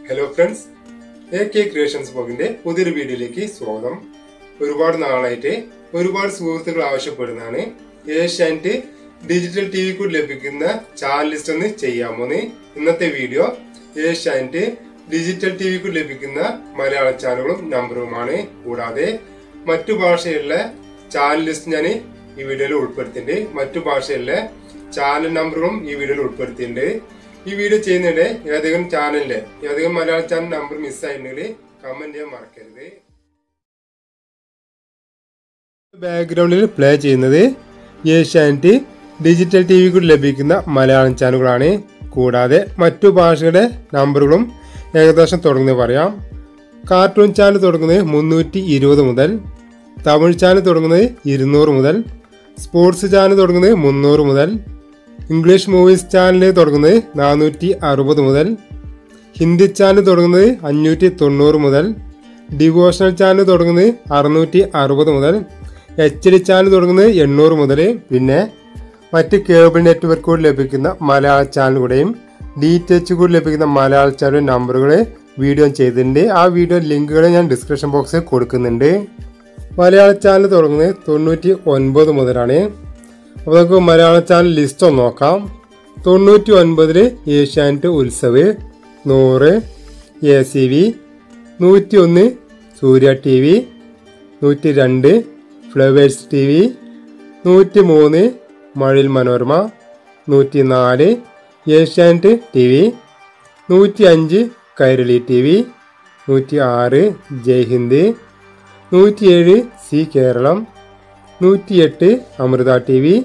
hello friends A K creations ബ്ലോഗിന്റെ പുതിയൊരു വീഡിയോയിലേക്ക് സ്വാഗതം ഒരുപാട് നാളായിട്ട് ഒരുപാട് സുഹൃത്തുക്കൾ ആവശ്യപ്പെടുന്നതാണ് ഏഷ്യാനെറ്റ് ഡിജിറ്റൽ ടി വി കൂടി ലഭിക്കുന്ന ചാനൽ ലിസ്റ്റ് ഒന്ന് ചെയ്യാമോന്ന് ഇന്നത്തെ video Asianet digital T V കൂടി ലഭിക്കുന്ന മലയാള ചാനലുകളും നമ്പറുമാണ് കൂടാതെ മറ്റു ഭാഷയിലുള്ള ചാനൽ ലിസ്റ്റ് ഞാൻ ഈ വീഡിയോയിൽ ഉൾപ്പെടുത്തിയിട്ടുണ്ട് മറ്റു ഭാഷയിലെ ചാനൽ നമ്പറുകളും ഈ വീഡിയോയിൽ ഉൾപ്പെടുത്തിയിട്ടുണ്ട് ഈ വീഡിയോ ചെയ്യുന്നതിന്റെ ഏതെങ്കിലും ചാനലിന്റെ ഏതെങ്കിലും മലയാള ചാനൽ നമ്പർ മിസ്സായിട്ടുണ്ടെങ്കിൽ കമന്റ് ചെയ്യാൻ മറക്കരുത് ബാക്ക്ഗ്രൗണ്ടിൽ പ്ലേ ചെയ്യുന്നത് ഏഷ്യാനെറ്റ് ഡിജിറ്റൽ ടി വി കൂടി ലഭിക്കുന്ന മലയാളം ചാനലുകളാണ് കൂടാതെ മറ്റു ഭാഷയുടെ നമ്പറുകളും ഏകദേശം തുടങ്ങുന്നത് പറയാം കാർട്ടൂൺ ചാനൽ തുടങ്ങുന്നത് മുന്നൂറ്റി ഇരുപത് മുതൽ തമിഴ് ചാനൽ തുടങ്ങുന്നത് ഇരുന്നൂറ് മുതൽ സ്പോർട്സ് ചാനൽ തുടങ്ങുന്നത് മുന്നൂറ് മുതൽ ഇംഗ്ലീഷ് മൂവീസ് ചാനൽ തുടങ്ങുന്നത് നാനൂറ്റി അറുപത് മുതൽ ഹിന്ദി ചാനൽ തുടങ്ങുന്നത് അഞ്ഞൂറ്റി തൊണ്ണൂറ് മുതൽ ഡിവോഷണൽ ചാനൽ തുടങ്ങുന്നത് അറുന്നൂറ്റി അറുപത് മുതൽ എച്ച് ഡി ചാനൽ തുടങ്ങുന്നത് എണ്ണൂറ് മുതൽ പിന്നെ മറ്റ് കേബിൾ നെറ്റ്വർക്ക് കൂടി ലഭിക്കുന്ന മലയാള ചാനലുകളുടെയും ഡി ടി എച്ച് കൂടി ലഭിക്കുന്ന മലയാള ചാനൽ നമ്പറുകൾ വീഡിയോ ചെയ്തിട്ടുണ്ട് ആ വീഡിയോ ലിങ്കുകൾ ഞാൻ ഡിസ്ക്രിപ്ഷൻ ബോക്സിൽ കൊടുക്കുന്നുണ്ട് മലയാള ചാനൽ തുടങ്ങുന്നത് തൊണ്ണൂറ്റി ഒൻപത് മുതലാണ് അപ്പോൾ നമുക്ക് മലയാള ചാനൽ ലിസ്റ്റ് ഒന്ന് നോക്കാം തൊണ്ണൂറ്റി ഒൻപതിൽ ഏഷ്യാനെറ്റ് ഉത്സവ് നൂറ് എ സി വി നൂറ്റി ഒന്ന് സൂര്യ ടി വി നൂറ്റി രണ്ട് ഫ്ലവേഴ്സ് ടി വി നൂറ്റി മൂന്ന് മഴയിൽ മനോരമ നൂറ്റി നാല് ഏഷ്യാനെറ്റ് ടി വി നൂറ്റി അഞ്ച് കൈരളി ടി വി നൂറ്റി ആറ് ജയ് ഹിന്ദ് നൂറ്റിയേഴ് സി കേരളം നൂറ്റിയെട്ട് അമൃത ടി വി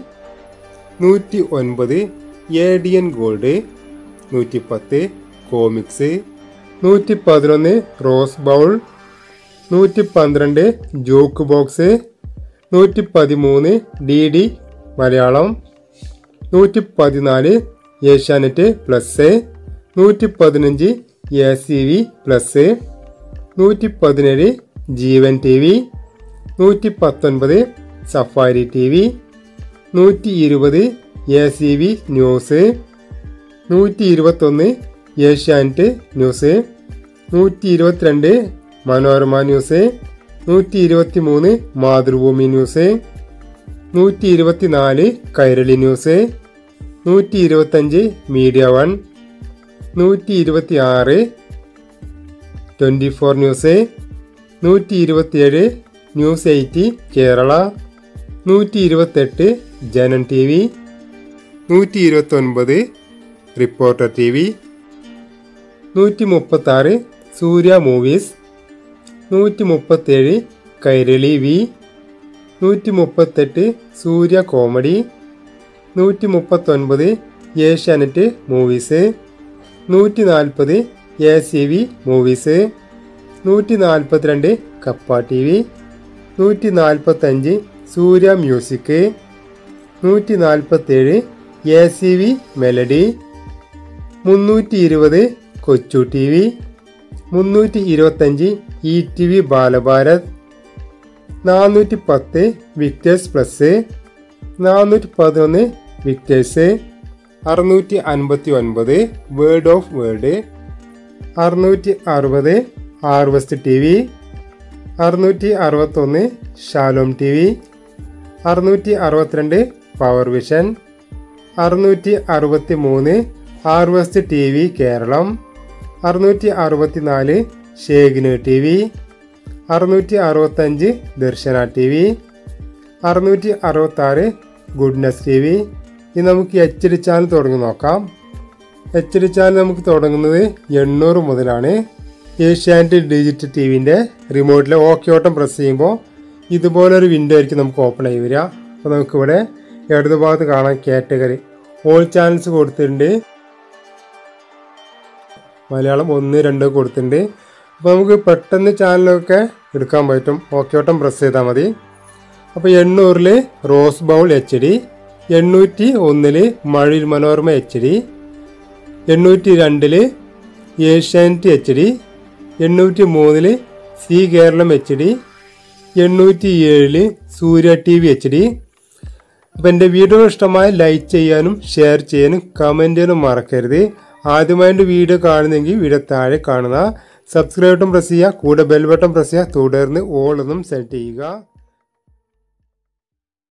നൂറ്റി ഒൻപത് എ ഡി എൻ ഗോൾഡ് നൂറ്റി പത്ത് കോമിക്സ് നൂറ്റി പതിനൊന്ന് റോസ് ബൗൾ നൂറ്റി പന്ത്രണ്ട് ജോക്ക് ബോക്സ് നൂറ്റി പതിമൂന്ന് ഡി ഡി മലയാളം നൂറ്റി പതിനാല് ഏഷ്യാനെറ്റ് പ്ലസ് നൂറ്റി പതിനഞ്ച് എ സി വി പ്ലസ് നൂറ്റി പതിനേഴ് ജീവൻ ടി വി നൂറ്റി പത്തൊൻപത് സഫാരി ടി വി നൂറ്റി ഇരുപത് എ സി വി ന്യൂസ് നൂറ്റി ഇരുപത്തൊന്ന് ഏഷ്യാനെറ്റ് ന്യൂസ് നൂറ്റി ഇരുപത്തിരണ്ട് മനോരമ ന്യൂസ് നൂറ്റി ഇരുപത്തി മൂന്ന് മാതൃഭൂമി ന്യൂസ് നൂറ്റി ഇരുപത്തിനാല് കൈരളി ന്യൂസ് നൂറ്റി ഇരുപത്തഞ്ച് മീഡിയ വൺ നൂറ്റി ഇരുപത്തി ആറ് ട്വൻറ്റി ഫോർ ന്യൂസ് നൂറ്റി ഇരുപത്തിയേഴ് ന്യൂസ് എയ്റ്റി കേരള നൂറ്റി ഇരുപത്തെട്ട് ജനൻ ടി വി നൂറ്റി ഇരുപത്തൊൻപത് റിപ്പോർട്ടർ ടി വി നൂറ്റി മുപ്പത്താറ് സൂര്യ മൂവീസ് നൂറ്റി മുപ്പത്തേഴ് കൈരളി വി നൂറ്റി മുപ്പത്തെട്ട് സൂര്യ കോമഡി നൂറ്റി മുപ്പത്തൊൻപത് ഏഷ്യാനെറ്റ് മൂവീസ് നൂറ്റി നാൽപ്പത് എ സി വി മൂവീസ് നൂറ്റി നാൽപ്പത്തിരണ്ട് കപ്പ ടി വി നൂറ്റി നാൽപ്പത്തഞ്ച് സൂര്യ മ്യൂസിക് നൂറ്റി നാൽപ്പത്തേഴ് എ സി വി മെലഡി മുന്നൂറ്റി ഇരുപത് കൊച്ചു ടി വി മുന്നൂറ്റി ഇരുപത്തഞ്ച് ഇ ടി വി ബാലഭാരത് നാനൂറ്റി പത്ത് വിക്ടേഴ്സ് പ്ലസ് നാനൂറ്റി പതിനൊന്ന് വിക്ടേഴ്സ് അറുന്നൂറ്റി അൻപത്തി ഒൻപത് വേർഡ് ഓഫ് വേർഡ് അറുന്നൂറ്റി അറുപത് ഹാർവസ്റ്റ് ടി വി അറുന്നൂറ്റി അറുപത്തൊന്ന് ഷാലോം ടി വി അറുന്നൂറ്റി അറുപത്തിരണ്ട് പവർ വിഷൻ അറുന്നൂറ്റി അറുപത്തി മൂന്ന് ഹാർവസ്റ്റ് ടി വി കേരളം അറുന്നൂറ്റി അറുപത്തി നാല് ഷേഗിന് ടി വി അറുന്നൂറ്റി അറുപത്തഞ്ച് ദർശന ടി വി അറുന്നൂറ്റി അറുപത്താറ് ഗുഡ്നസ് ടി വി ഇനി നമുക്ക് എച്ച് ഡി ചാനൽ തുടങ്ങി നോക്കാം എച്ച് ഡി ചാനൽ നമുക്ക് തുടങ്ങുന്നത് എണ്ണൂറ് മുതലാണ് ഏഷ്യാനെറ്റ് ഡിജിറ്റൽ ടി വിൻ്റെ റിമോട്ടിലെ ഓക്കെ ഓട്ടം പ്രസ് ചെയ്യുമ്പോൾ ഇതുപോലൊരു വിൻഡോ ആയിരിക്കും നമുക്ക് ഓപ്പൺ ആയി വരിക അപ്പോൾ നമുക്കിവിടെ ഇടതു ഭാഗത്ത് കാണാൻ കാറ്റഗറി ഓൾ ചാനൽസ് കൊടുത്തിട്ടുണ്ട് മലയാളം ഒന്ന് രണ്ട് കൊടുത്തിട്ടുണ്ട് അപ്പോൾ നമുക്ക് പെട്ടെന്ന് ചാനലൊക്കെ എടുക്കാൻ പറ്റും ഓക്കെ ഓട്ടം പ്രസ് ചെയ്താൽ മതി അപ്പോൾ എണ്ണൂറിൽ റോസ് ബൗൾ എച്ച് ഡി എണ്ണൂറ്റി ഒന്നിൽ മഴയിൽ മനോരമ എച്ച് ഡി എണ്ണൂറ്റി രണ്ടിൽ ഏഷ്യാനെറ്റ് എച്ച് ഡി എണ്ണൂറ്റി മൂന്നിൽ സി കേരളം എച്ച് ഡി എണ്ണൂറ്റി ഏഴില് Surya T V H D അപ്പോൾ എൻ്റെ വീഡിയോ ഇഷ്ടമായ ലൈക്ക് ചെയ്യാനും ഷെയർ ചെയ്യാനും കമൻറ്റ് ചെയ്യാനും മറക്കരുത് ആദ്യമായിട്ട് വീഡിയോ കാണുന്നെങ്കിൽ വീഡിയോ താഴെ കാണുന്ന സബ്സ്ക്രൈബ് ബട്ടൺ പ്രസ് ചെയ്യുക കൂടെ ബെൽ ബട്ടൺ പ്രസ് ചെയ്യുക തുടർന്ന് ഓൾ എന്നും സെലക്ട് ചെയ്യുക